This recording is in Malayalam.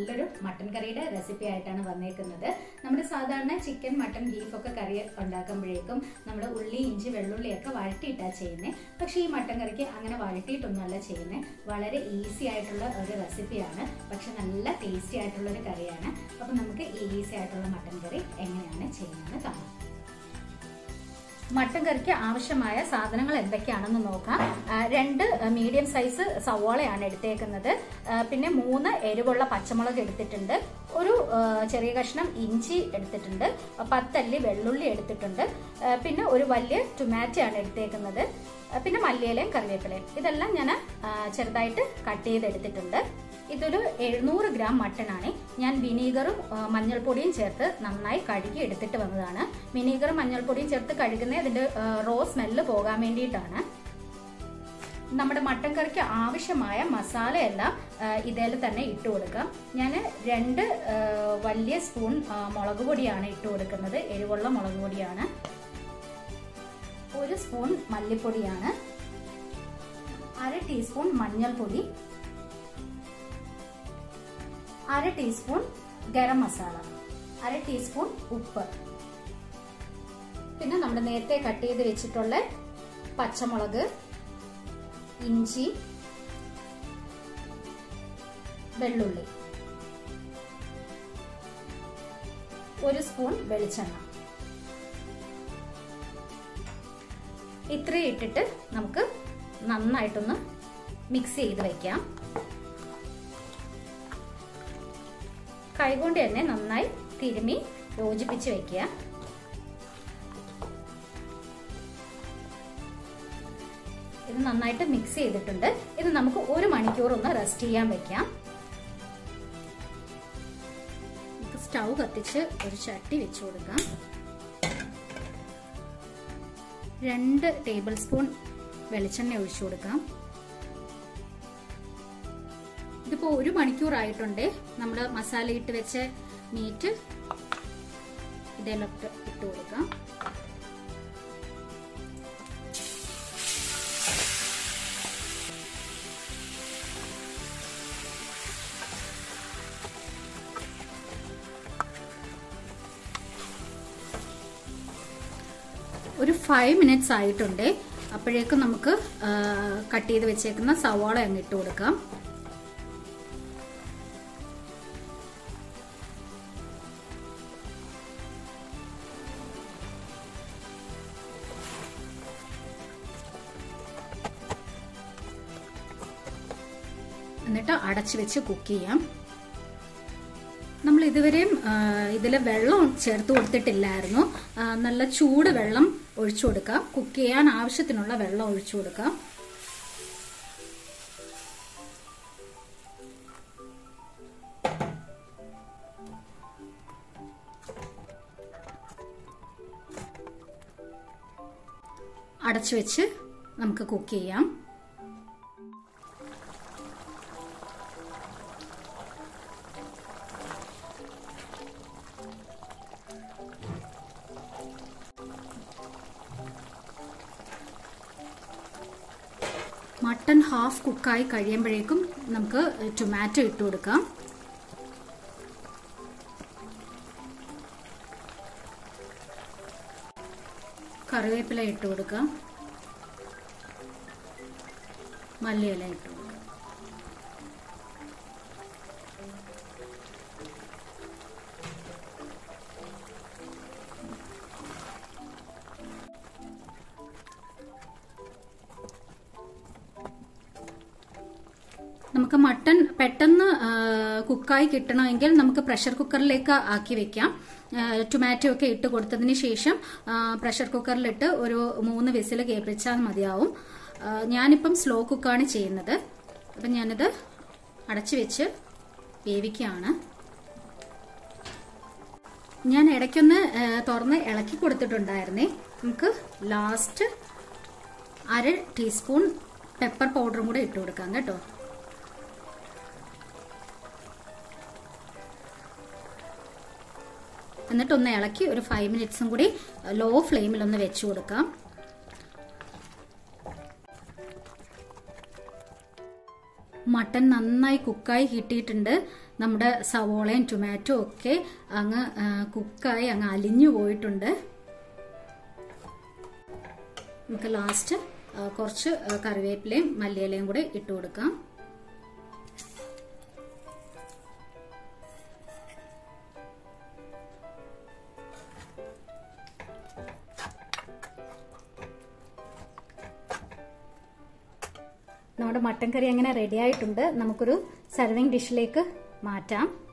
നല്ലൊരു മട്ടൻ കറിയുടെ റെസിപ്പി ആയിട്ടാണ് വന്നേക്കുന്നത് നമ്മുടെ സാധാരണ ചിക്കൻ മട്ടൻ ബീഫ് ഒക്കെ കറി ഉണ്ടാക്കുമ്പോഴേക്കും നമ്മൾ ഉള്ളി ഇഞ്ചി വെള്ളുള്ളിയൊക്കെ വഴറ്റിയിട്ടാണ് ചെയ്യുന്നത് പക്ഷേ ഈ മട്ടൻ കറിക്ക് അങ്ങനെ വഴറ്റിയിട്ടൊന്നുമല്ല ചെയ്യുന്നത് വളരെ ഈസി ആയിട്ടുള്ള ഒരു റെസിപ്പിയാണ് പക്ഷെ നല്ല ടേസ്റ്റി ആയിട്ടുള്ള ഒരു കറിയാണ് അപ്പം നമുക്ക് ഈ ഈസി ആയിട്ടുള്ള മട്ടൻ കറി എങ്ങനെയാണ് ചെയ്യുന്നതെന്ന് കാണാം മട്ടൻ കറിക്ക് ആവശ്യമായ സാധനങ്ങൾ എന്തൊക്കെയാണെന്ന് നോക്കാം ആ, രണ്ട് മീഡിയം സൈസ് സവോളയാണ് എടുത്തേക്കുന്നത് ആ, പിന്നെ മൂന്ന് എരിവുള്ള പച്ചമുളക് എടുത്തിട്ടുണ്ട് ഒരു ആ, ചെറിയ കഷ്ണം ഇഞ്ചി എടുത്തിട്ടുണ്ട് പത്തല്ലി വെള്ളുള്ളി എടുത്തിട്ടുണ്ട് ആ, പിന്നെ ഒരു വലിയ ടൊമാറ്റോ ആണ് എടുത്തേക്കുന്നത് ആ, പിന്നെ മല്ലിയിലയും കറിവേപ്പിലയും ഇതെല്ലാം ഞാൻ ചെറുതായിട്ട് കട്ട് ചെയ്തെടുത്തിട്ടുണ്ട് ഇതൊരു എഴുന്നൂറ് ഗ്രാം മട്ടനാണ് ഞാൻ വിനീഗറും ആ, മഞ്ഞൾപ്പൊടിയും ചേർത്ത് നന്നായി കഴുകി എടുത്തിട്ട് വന്നതാണ് വിനീഗറും മഞ്ഞൾപ്പൊടിയും ചേർത്ത് കഴുകുന്നത് അതിന്റെ ആ, റോ സ്മെല്ല് പോകാൻ വേണ്ടിയിട്ടാണ് നമ്മുടെ മട്ടൻ കറിക്ക് ആവശ്യമായ മസാലയെല്ലാം ആ, ഇതിൽ തന്നെ ഇട്ട് കൊടുക്കാം ഞാൻ രണ്ട് ആ, വലിയ സ്പൂൺ ആ, മുളക് പൊടിയാണ് ഇട്ട് കൊടുക്കുന്നത് എരിവുള്ള മുളക് പൊടിയാണ് ഒരു സ്പൂൺ മല്ലിപ്പൊടിയാണ് അര ടീസ്പൂൺ മഞ്ഞൾപ്പൊടി അര ടീസ്പൂൺ ഗരം മസാല അര ടീസ്പൂൺ ഉപ്പ് പിന്നെ നമ്മൾ നേരത്തെ കട്ട് ചെയ്ത് വെച്ചിട്ടുള്ള പച്ചമുളക് ഇഞ്ചി വെള്ളുള്ളി ഒരു സ്പൂൺ വെളിച്ചെണ്ണ ഇത്രയും ഇട്ടിട്ട് നമുക്ക് നന്നായിട്ടൊന്ന് മിക്സ് ചെയ്ത് വെക്കാം കൈകൊണ്ട് തന്നെ നന്നായി തിരുമി യോജിപ്പിച്ച് വെക്കുക ഇത് നന്നായിട്ട് മിക്സ് ചെയ്തിട്ടുണ്ട് ഇത് നമുക്ക് ഒരു മണിക്കൂർ ഒന്ന് റെസ്റ്റ് ചെയ്യാൻ വെക്കാം സ്റ്റൗ കത്തിച്ച് ഒരു ചട്ടി വെച്ച് കൊടുക്കാം രണ്ട് ടേബിൾ സ്പൂൺ വെളിച്ചെണ്ണ ഒഴിച്ചു കൊടുക്കാം ഇതിപ്പോ ഒരു മണിക്കൂറായിട്ടുണ്ട് നമ്മൾ മസാല ഇട്ട് വെച്ച മീറ്റ് ഇതിലൊക്കെ ഇട്ട് കൊടുക്കാം ഒരു ഫൈവ് മിനിറ്റ്സ് ആയിട്ടുണ്ട് അപ്പോഴേക്കും നമുക്ക് കട്ട് ചെയ്ത് വെച്ചേക്കുന്ന സവാള അങ്ങ് ഇട്ട് കൊടുക്കാം എന്നിട്ട് അടച്ചു വെച്ച് കുക്ക് ചെയ്യാം നമ്മൾ ഇതുവരെയും ഇതിൽ വെള്ളം ചേർത്ത് കൊടുത്തിട്ടില്ലായിരുന്നു ആ, നല്ല ചൂട് വെള്ളം ഒഴിച്ചു കൊടുക്കാം കുക്ക് ചെയ്യാൻ ആവശ്യത്തിനുള്ള വെള്ളം ഒഴിച്ചു കൊടുക്കാം അടച്ചു വെച്ച് നമുക്ക് കുക്ക് ചെയ്യാം മട്ടൺ ഹാഫ് കുക്കായി കഴിയുമ്പോഴേക്കും നമുക്ക് ടൊമാറ്റോ ഇട്ട് കൊടുക്കാം കറിവേപ്പില ഇട്ട് കൊടുക്കാം മല്ലിയില ഇട്ട് കൊടുക്കാം നമുക്ക് മട്ടൺ പെട്ടെന്ന് കുക്കായി കിട്ടണമെങ്കിൽ നമുക്ക് പ്രഷർ കുക്കറിലേക്ക് ആക്കി വെക്കാം ടൊമാറ്റോ ഒക്കെ ഇട്ട് കൊടുത്തതിന് ശേഷം പ്രഷർ കുക്കറിലിട്ട് ഒരു മൂന്ന് വിസിൽ കേൾപ്പിച്ചാൽ മതിയാവും ആ, ഞാനിപ്പം സ്ലോ കുക്കാണ് ചെയ്യുന്നത് അപ്പം ഞാനിത് അടച്ചു വെച്ച് വേവിക്കുകയാണ് ഞാൻ ഇടയ്ക്കൊന്ന് ആ, തുറന്ന് ഇളക്കി കൊടുത്തിട്ടുണ്ടായിരുന്നേ നമുക്ക് ലാസ്റ്റ് അര ടീസ്പൂൺ പെപ്പർ പൗഡറും കൂടെ ഇട്ട് കൊടുക്കാം കേട്ടോ എന്നിട്ട് ഒന്ന് ഇളക്കി ഒരു ഫൈവ് മിനിറ്റ്സും കൂടി ലോ ഫ്ലെയിമിൽ ഒന്ന് വെച്ചു കൊടുക്കാം മട്ടൻ നന്നായി കുക്കായി കിട്ടിയിട്ടുണ്ട് നമ്മുടെ സവോളയും ടൊമാറ്റോ ഒക്കെ അങ്ങ് ആ, കുക്കായി അങ്ങ് അലിഞ്ഞു പോയിട്ടുണ്ട് നമുക്ക് ലാസ്റ്റ് ആ, കുറച്ച് ആ, കറിവേപ്പിലയും മല്ലിയിലയും കൂടെ ഇട്ട് കൊടുക്കാം നമ്മുടെ മട്ടൻ കറി അങ്ങനെ റെഡി ആയിട്ടുണ്ട് നമുക്കൊരു സർവിങ് ഡിഷിലേക്ക് മാറ്റാം